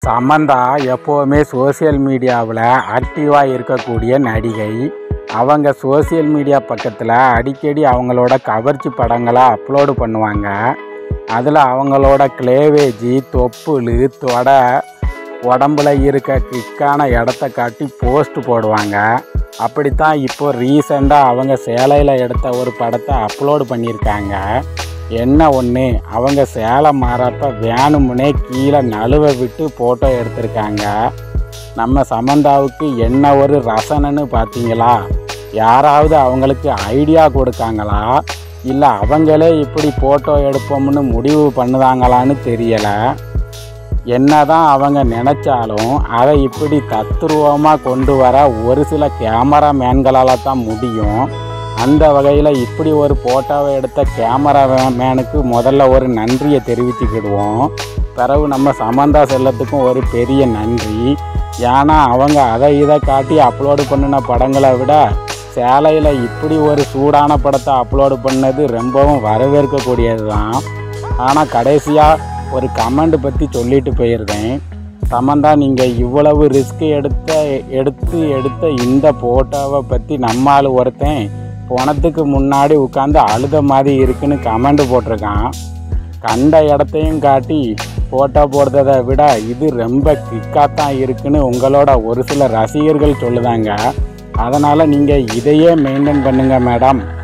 சமந்தா எப்போவுமே சோஷியல் மீடியாவில் ஆக்டிவாக இருக்கக்கூடிய நடிகை அவங்க சோஷியல் மீடியா பக்கத்தில் அடிக்கடி அவங்களோட கவர்ச்சி படங்களை அப்லோடு பண்ணுவாங்க அதில் அவங்களோட கிளேவேஜி தொப்புள் தொடை உடம்புல இருக்க கிக்கான இடத்த காட்டி போஸ்ட் போடுவாங்க அப்படித்தான் இப்போ ரீசெண்டாக அவங்க சேலையில் எடுத்த ஒரு படத்தை அப்லோடு பண்ணியிருக்காங்க என்ன ஒன்று அவங்க சேலை மாறப்ப வேணுமுனே கீழே நழுவ விட்டு ஃபோட்டோ எடுத்திருக்காங்க நம்ம சமந்தாவுக்கு என்ன ஒரு ரசனைன்னு பார்த்தீங்களா யாராவது அவங்களுக்கு ஐடியா கொடுக்காங்களா இல்லை அவங்களே இப்படி ஃபோட்டோ எடுப்போம்னு முடிவு பண்ணுதாங்களான்னு தெரியலை என்னதான் அவங்க நினச்சாலும் அதை இப்படி தத்துருவமாக கொண்டு வர ஒரு சில கேமரா மேன்களால் தான் முடியும் அந்த வகையில் இப்படி ஒரு ஃபோட்டோவை எடுத்த கேமரா மேனுக்கு முதல்ல ஒரு நன்றியை தெரிவித்துக்கிடுவோம் பிறகு நம்ம சமந்தா செல்லத்துக்கும் ஒரு பெரிய நன்றி ஏன்னா அவங்க அதை இதை காட்டி அப்லோடு பண்ணின படங்களை விட சேலையில் இப்படி ஒரு சூடான படத்தை அப்லோடு பண்ணது ரொம்பவும் வரவேற்கக்கூடியது தான் ஆனால் கடைசியாக ஒரு கமெண்ட் பற்றி சொல்லிட்டு போயிருந்தேன் சமந்தா நீங்கள் இவ்வளவு ரிஸ்க் எடுத்த எடுத்து எடுத்த இந்த ஃபோட்டோவை பற்றி நம்மால் ஒருத்தன் போனதுக்கு முன்னாடி உட்காந்து அழுத மாதிரி இருக்குன்னு கமெண்ட் போட்டிருக்கான் கண்ட இடத்தையும் காட்டி ஃபோட்டோ போடுறதை விட இது ரொம்ப கிக்காக தான் இருக்குன்னு உங்களோட ஒரு சில ரசிகர்கள் சொல்லுதாங்க அதனால் நீங்கள் இதையே மெயின்டைன் பண்ணுங்கள் மேடம்